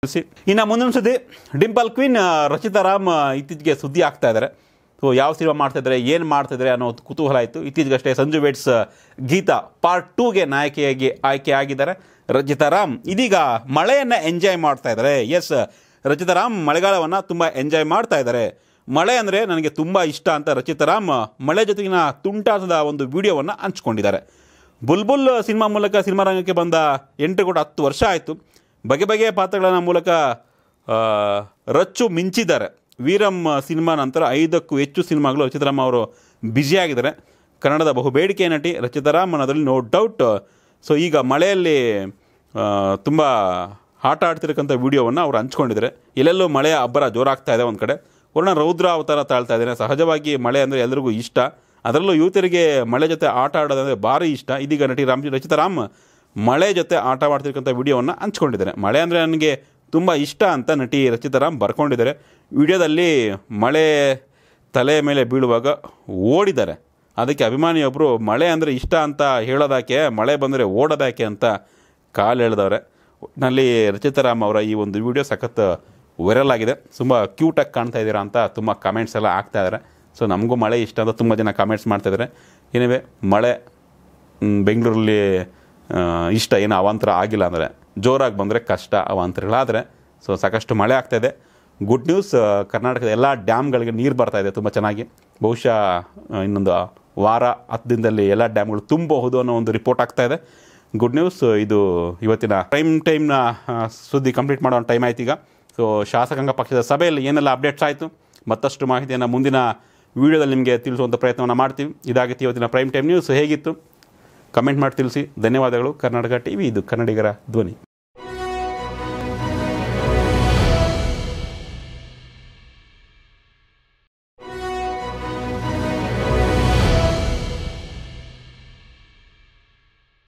ಇನ್ನು ಮುಂದಿನ ಸುದ್ದಿ ಡಿಂಪಲ್ ಕ್ವೀನ್ ಆ, ರಚಿತಾ ರಾಮ್ ಆ, ಇತ್ತೀಚೆಗೆ ಸುದ್ದಿ ಆಗ್ತಾ ಇದ್ದಾರೆ ಸೊ ಯಾವ ಸಿನಿಮಾ ಮಾಡ್ತಾ ಇದ್ದಾರೆ ಏನು ಮಾಡ್ತಾ ಇದ್ದಾರೆ ಅನ್ನೋ ಒಂದು ಕುತೂಹಲ ಇತ್ತು ಇತ್ತೀಚೆಗಷ್ಟೇ ಸಂಜು ವೆಟ್ಸ್ ಆ, ಗೀತಾ ಪಾರ್ಟ್ ಟೂಗೆ ನಾಯಕಿಯಾಗಿ ಆಯ್ಕೆ ಆಗಿದ್ದಾರೆ ರಚಿತಾ ರಾಮ್ ಇದೀಗ ಮಳೆಯನ್ನು ಎಂಜಾಯ್ ಮಾಡ್ತಾ ಇದ್ದಾರೆ ಎಸ್ ರಚಿತಾ ರಾಮ್ ಮಳೆಗಾಲವನ್ನು ತುಂಬ ಎಂಜಾಯ್ ಮಾಡ್ತಾ ಇದ್ದಾರೆ ಮಳೆ ಅಂದರೆ ನನಗೆ ತುಂಬ ಇಷ್ಟ ಅಂತ ರಚಿತಾ ರಾಮ್ ಮಳೆ ಜೊತೆಗಿನ ತುಂಟಾಟದ ಒಂದು ವಿಡಿಯೋವನ್ನು ಹಂಚ್ಕೊಂಡಿದ್ದಾರೆ ಬುಲ್ಬುಲ್ ಸಿನಿಮಾ ಮೂಲಕ ಸಿನಿಮಾ ರಂಗಕ್ಕೆ ಬಂದ ಎಂಟ್ರಿ ಕೂಡ ಹತ್ತು ವರ್ಷ ಆಯಿತು ಬಗೆ ಬಗೆಯ ಪಾತ್ರಗಳ ಮೂಲಕ ಆ, ರಚ್ಚು ಮಿಂಚಿದ್ದಾರೆ ವೀರಂ ಸಿನಿಮಾ ನಂತರ ಐದಕ್ಕೂ ಹೆಚ್ಚು ಸಿನಿಮಾಗಳು ರಚಿತಾರಾಮ್ ಅವರು ಬ್ಯುಸಿಯಾಗಿದ್ದಾರೆ ಕನ್ನಡದ ಬಹು ಬೇಡಿಕೆ ನಟಿ ರಚಿತಾರಾಮ್ ಅನ್ನೋದ್ರಲ್ಲಿ ನೋ ಡೌಟ್ ಸೊ ಈಗ ಮಳೆಯಲ್ಲಿ ತುಂಬ ಆಟ ಆಡ್ತಿರಕ್ಕಂಥ ವಿಡಿಯೋವನ್ನು ಅವ್ರು ಹಂಚ್ಕೊಂಡಿದ್ದಾರೆ ಎಲ್ಲೆಲ್ಲೂ ಮಳೆಯ ಅಬ್ಬರ ಜೋರಾಗ್ತಾ ಇದೆ ಒಂದು ಕಡೆ ವರ್ಣ ರೌದ್ರ ಅವತಾರ ತಾಳ್ತಾ ಇದ್ದೇನೆ ಸಹಜವಾಗಿ ಮಳೆ ಅಂದರೆ ಎಲ್ರಿಗೂ ಇಷ್ಟ ಅದರಲ್ಲೂ ಯೂತರಿಗೆ ಮಳೆ ಜೊತೆ ಆಟ ಆಡೋದಂದರೆ ಭಾರಿ ಇಷ್ಟ ಇದೀಗ ನಟಿ ರಾಮ್ ರಚಿತಾರಾಮ್ ಮಳೆ ಜೊತೆ ಆಟ ಆಡ್ತಿರ್ತಕ್ಕಂಥ ವಿಡಿಯೋವನ್ನು ಹಂಚ್ಕೊಂಡಿದ್ದಾರೆ ಮಳೆ ಅಂದರೆ ನನಗೆ ತುಂಬ ಇಷ್ಟ ಅಂತ ನಟಿ ರಚಿತಾರಾಮ್ ಬರ್ಕೊಂಡಿದ್ದಾರೆ ವಿಡಿಯೋದಲ್ಲಿ ಮಳೆ ತಲೆ ಮೇಲೆ ಬೀಳುವಾಗ ಓಡಿದ್ದಾರೆ ಅದಕ್ಕೆ ಅಭಿಮಾನಿಯೊಬ್ಬರು ಮಳೆ ಅಂದರೆ ಇಷ್ಟ ಅಂತ ಹೇಳೋದಾಕೆ ಮಳೆ ಬಂದರೆ ಓಡೋದಾಕೆ ಅಂತ ಕಾಲು ಎಳೆದವ್ರೆ ಒಟ್ಟಿನಲ್ಲಿ ರಚಿತಾರಾಮ್ ಅವರ ಈ ಒಂದು ವಿಡಿಯೋ ಸಖತ್ ವೈರಲ್ ಆಗಿದೆ ತುಂಬ ಕ್ಯೂಟಾಗಿ ಕಾಣ್ತಾ ಇದ್ದೀರಾ ಅಂತ ತುಂಬ ಕಮೆಂಟ್ಸ್ ಎಲ್ಲ ಆಗ್ತಾ ಇದ್ದಾರೆ ಸೊ ನಮಗೂ ಮಳೆ ಇಷ್ಟ ಅಂತ ತುಂಬ ಜನ ಕಮೆಂಟ್ಸ್ ಮಾಡ್ತಾ ಇದ್ದಾರೆ ಏನಿವೆ ಮಳೆ ಮ್, ಬೆಂಗಳೂರಲ್ಲಿ ಆ, ಇಷ್ಟ ಏನು ಅವಾಂತರ ಆಗಿಲ್ಲ ಅಂದರೆ ಜೋರಾಗಿ ಬಂದರೆ ಕಷ್ಟ ಅವಾಂತರಗಳಾದರೆ ಸೊ ಸಾಕಷ್ಟು ಮಳೆ ಆಗ್ತಾಯಿದೆ ಗುಡ್ ನ್ಯೂಸ್ ಆ, ಕರ್ನಾಟಕದ ಎಲ್ಲ ಡ್ಯಾಮ್ಗಳಿಗೆ ನೀರು ಬರ್ತಾ ಇದೆ ತುಂಬ ಚೆನ್ನಾಗಿ ಬಹುಶಃ ಆ, ಇನ್ನೊಂದು ವಾರ ಹತ್ತು ದಿನದಲ್ಲಿ ಎಲ್ಲ ಡ್ಯಾಮ್ಗಳು ತುಂಬಬಹುದು ಅನ್ನೋ ಒಂದು ರಿಪೋರ್ಟ್ ಆಗ್ತಾ ಇದೆ ಗುಡ್ ನ್ಯೂಸ್ ಇದು ಇವತ್ತಿನ ಪ್ರೈಮ್ ಟೈಮ್ನ ಸುದ್ದಿ ಕಂಪ್ಲೀಟ್ ಮಾಡೋ ಟೈಮ್ ಆಯ್ತು ಈಗ ಸೊ ಶಾಸಕಾಂಗ ಪಕ್ಷದ ಸಭೆಯಲ್ಲಿ ಏನೆಲ್ಲ ಅಪ್ಡೇಟ್ಸ್ ಆಯಿತು ಮತ್ತಷ್ಟು ಮಾಹಿತಿಯನ್ನು ಮುಂದಿನ ವಿಡಿಯೋದಲ್ಲಿ ನಿಮಗೆ ತಿಳಿಸುವಂಥ ಪ್ರಯತ್ನವನ್ನು ಮಾಡ್ತೀವಿ ಇದಾಗಿತ್ತು ಇವತ್ತಿನ ಪ್ರೈಮ್ ಟೈಮ್ ನ್ಯೂಸ್ ಹೇಗಿತ್ತು ಕಮೆಂಟ್ ಮಾಡಿ ತಿಳಿಸಿ ಧನ್ಯವಾದಗಳು ಕರ್ನಾಟಕ ಟಿ ವಿ ಇದು ಕನ್ನಡಿಗರ ಧ್ವನಿ